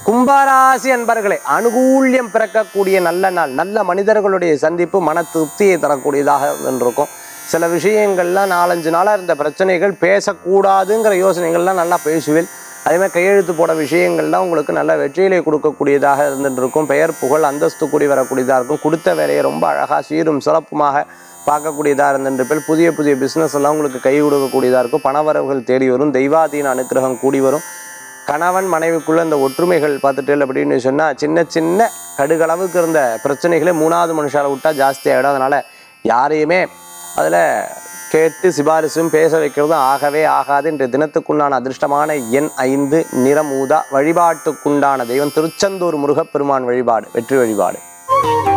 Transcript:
கும்பராசி அன்பர்களே அனுகூல்யம் பிறக்கக்கூடிய நல்ல நாள் நல்ல மனிதர்களுடைய சந்திப்பு மன திருப்தியை தரக்கூடியதாக இருக்கும் சில விஷயங்கள்லாம் நாலஞ்சு நாளாக இருந்த பிரச்சனைகள் பேசக்கூடாதுங்கிற யோசனைகள்லாம் நல்லா பேசுவேன் அதே மாதிரி கையெழுத்து போட விஷயங்கள்லாம் உங்களுக்கு நல்ல வெற்றியிலே கொடுக்கக்கூடியதாக இருந்துட்டு இருக்கும் பெயர் புகழ் அந்தஸ்து கூடி வரக்கூடியதாக இருக்கும் கொடுத்த வேலையை ரொம்ப அழகாக சீரும் சிறப்புமாக பார்க்கக்கூடியதாக இருந்துட்டு புதிய புதிய பிஸ்னஸ் எல்லாம் உங்களுக்கு கை கொடுக்கக்கூடியதாக இருக்கும் பணவரவுகள் தேடி வரும் தெய்வாதீன அனுக்கிரகம் கூடி வரும் கணவன் மனைவிக்குள்ள இந்த ஒற்றுமைகள் பார்த்துட்டு அப்படின்னு சொன்னால் சின்ன சின்ன கடுகளவுக்கு இருந்த பிரச்சனைகளே மூணாவது மனுஷால விட்டா ஜாஸ்தி ஆகிடும் அதனால் யாரையுமே அதில் கேட்டு சிபாரிசும் பேச வைக்கிறதும் ஆகவே ஆகாது இன்றைய தினத்துக்குண்டான அதிர்ஷ்டமான எண் ஐந்து நிறமூதா வழிபாட்டுக்குண்டான தெய்வம் திருச்செந்தூர் முருகப்பெருமான் வழிபாடு வெற்றி வழிபாடு